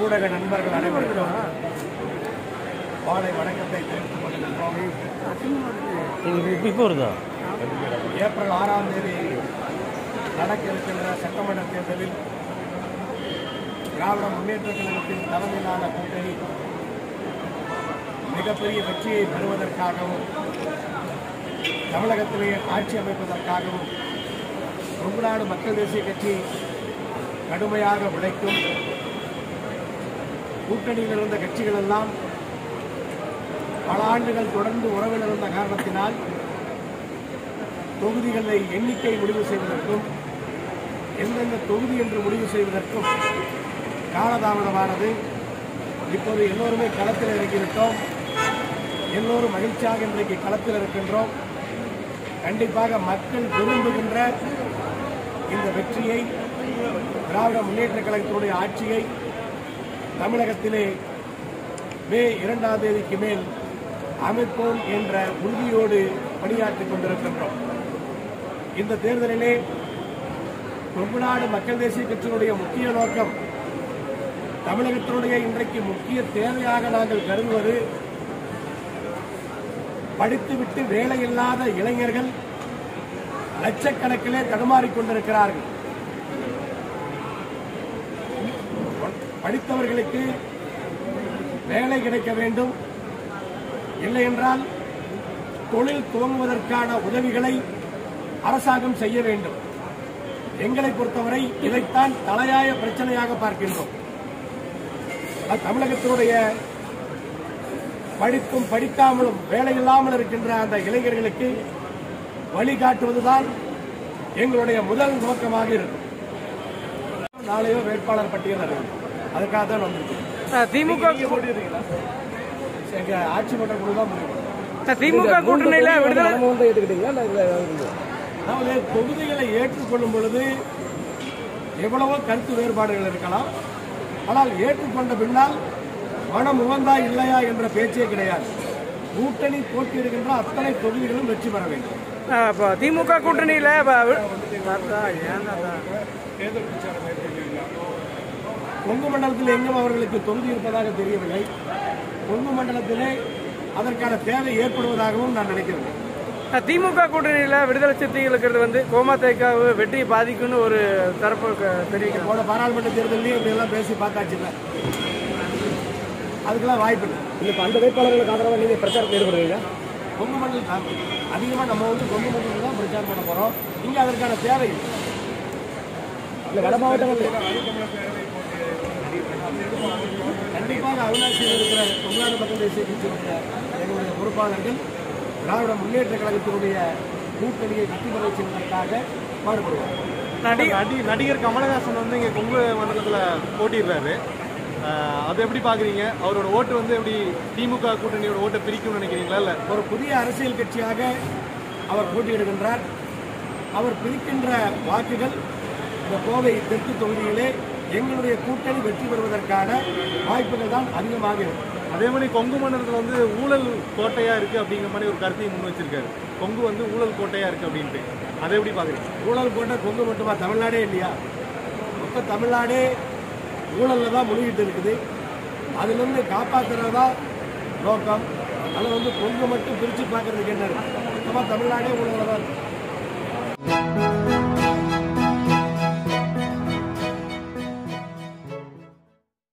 ஊடக நண்பர்கள் அனைவருக்கும் மாலை வணக்கத்தை தெரிவித்துக் கொள்கின்றோம் இது இப்போ வருதா ஏப்ரல் ஆறாம் தேதி நடக்க இருக்கின்ற சட்டமன்ற தேர்தலில் திராவிட முன்னேற்ற கழகத்தின் தலைமையிலான கூட்டணி மிகப்பெரிய வெற்றியை பெறுவதற்காகவும் தமிழகத்திலே ஆட்சி அமைப்பதற்காகவும் கொங்குநாடு மக்கள் தேசிய கட்சி கடுமையாக உழைக்கும் கூட்டணியில் இருந்த கட்சிகள் எல்லாம் பல ஆண்டுகள் தொடர்ந்து உறவில் இருந்த காரணத்தினால் தொகுதிகளை எண்ணிக்கை முடிவு செய்வதற்கும் எந்தெந்த தொகுதி என்று முடிவு செய்வதற்கும் காலதாமதமானது இப்போது எல்லோருமே களத்தில் இறங்கிவிட்டோம் எல்லோரும் மகிழ்ச்சியாக இன்றைக்கு களத்தில் இருக்கின்றோம் கண்டிப்பாக மக்கள் விரும்புகின்ற இந்த வெற்றியை திராவிட முன்னேற்ற கழகத்தினுடைய ஆட்சியை தமிழகத்திலே மே இரண்டாம் தேதிக்கு மேல் அமைப்போம் என்ற உறுதியோடு பணியாற்றிக் கொண்டிருக்கின்றோம் இந்த தேர்தலிலே கொங்குநாடு மக்கள் தேசிய கட்சியினுடைய முக்கிய நோக்கம் தமிழகத்தினுடைய இன்றைக்கு முக்கிய தேவையாக நாங்கள் கருதுவது படித்துவிட்டு வேலையில்லாத இளைஞர்கள் லட்சக்கணக்கிலே தடுமாறிக் கொண்டிருக்கிறார்கள் படித்தவர்களுக்கு வேலை கிடைக்க வேண்டும் இல்லை என்றால் தொழில் துவங்குவதற்கான உதவிகளை அரசாங்கம் செய்ய வேண்டும் எங்களை பொறுத்தவரை இதைத்தான் தலையாய பிரச்சனையாக பார்க்கின்றோம் அது தமிழகத்தினுடைய படித்தும் படிக்காமலும் வேலை இல்லாமல் இருக்கின்ற அந்த இளைஞர்களுக்கு வழிகாட்டுவதுதான் எங்களுடைய முதல் நோக்கமாக இருக்கும் நாளையோ வேட்பாளர் பட்டியல் அறிவிக்கும் அதுக்காக தான் வந்திருக்கோம் அஹ் திமுக எங்க ஆட்சி மன்ற குழு தான் முடிவு அஹ் திமுக கூட்டணியில விடுதலை அதாவது தொகுதிகளை ஏற்றுக்கொள்ளும் பொழுது எவ்வளவோ கருத்து வேறுபாடுகள் இருக்கலாம் ஆனால் ஏற்றுக்கொண்ட பின்னால் மனம் உகந்தா இல்லையா என்ற பேச்சே கிடையாது கூட்டணி போட்டியிடுகின்ற அத்தனை தொகுதிகளும் வெற்றி பெற வேண்டும் அஹ் இப்ப திமுக கூட்டணியில இப்ப வி- தேர்தல் பிரச்சாரம் மேற்கொண்டிருக்கிறார். கொங்கு மண்டலத்தில் எங்கும் அவர்களுக்கு தொகுதி இருப்பதாக தெரியவில்லை கொங்கு மண்டலத்திலே அதற்கான தேவை ஏற்படுவதாகவும் நான் நினைக்கிறேன் அஹ் திமுக கூட்டணியில விடுதலை சிறுத்தைகளுக்கு வந்து கோமாத்தேக்காவு வெற்றியை பாதிக்கும்னு ஒரு தரப்பு க- தெரிவிக்கிறாங்க போன பாராளுமன்ற தேர்தலையும் இப்படி எல்லாம் பேசி பார்த்தாச்சுல்ல அதுக்கெல்லாம் வாய்ப்பு இல்லை இப்போ அந்த வேட்பாளர்களுக்கு ஆதரவாக நீங்கள் பிரச்சாரத்தில் ஈடுபடுவீங்க கொங்கு மண்டலம் அதிகமாக நம்ம வந்து கொங்கு மண்டலம் தான் பிரச்சாரம் பண்ண போகிறோம் இங்கே அதற்கான தேவை இல்லை. இல்லை வட மாவட்டங்கள் கண்டிப்பாக அவினாசியில் இருக்கிற தமிழ்நாடு மக்கள் தேசிய கட்சியினுடைய எங்களுடைய பொறுப்பாளர்கள் திராவிட முன்னேற்ற கழகத்தினுடைய கூட்டணியை வெற்றி பெற செய்வதற்காக பாடுபடுவார் நடி நடி நடிகர் கமலஹாசன் வந்து இங்கே கொங்கு மண்டலத்தில் போட்டிடுறாரு அஹ் அதை எப்படி பார்க்குறீங்க அவரோட ஓட்டு வந்து எப்படி திமுக கூட்டணியோட ஓட்டை பிரிக்கும்னு நினைக்கிறீங்களா இல்லை ஒரு புதிய அரசியல் கட்சியாக அவர் போட்டியிடுகின்றார் அவர் பிரிக்கின்ற வாக்குகள் இந்த கோவை தெற்கு தொகுதியிலே எங்களுடைய கூட்டணி வெற்றி பெறுவதற்கான வாய்ப்புகள் தான் அதிகமாக இருக்கும் அதே மாதிரி கொங்கு மண்டலத்தில் வந்து ஊழல் கோட்டையாக இருக்குது அப்படிங்கிற மாதிரி ஒரு கருத்தையும் முன் வச்சிருக்காரு கொங்கு வந்து ஊழல் கோட்டையாக இருக்குது அப்படின்ட்டு அதை எப்படி பார்க்குறீங்க ஊழல் போட்ட கொங்கு மட்டுமா தமிழ்நாடே இல்லையா மொத்த தமிழ்நாடே ஊழலில் தான் முழுகிட்டு இருக்குது அதுலேருந்து காப்பாற்றுறது தான் நோக்கம் அதில் வந்து கொங்கு மட்டும் பிரித்து பார்க்கறதுக்கு என்ன இருக்கு மொத்தமாக தமிழ்நாடே ஊழலில் தான் இருக்கு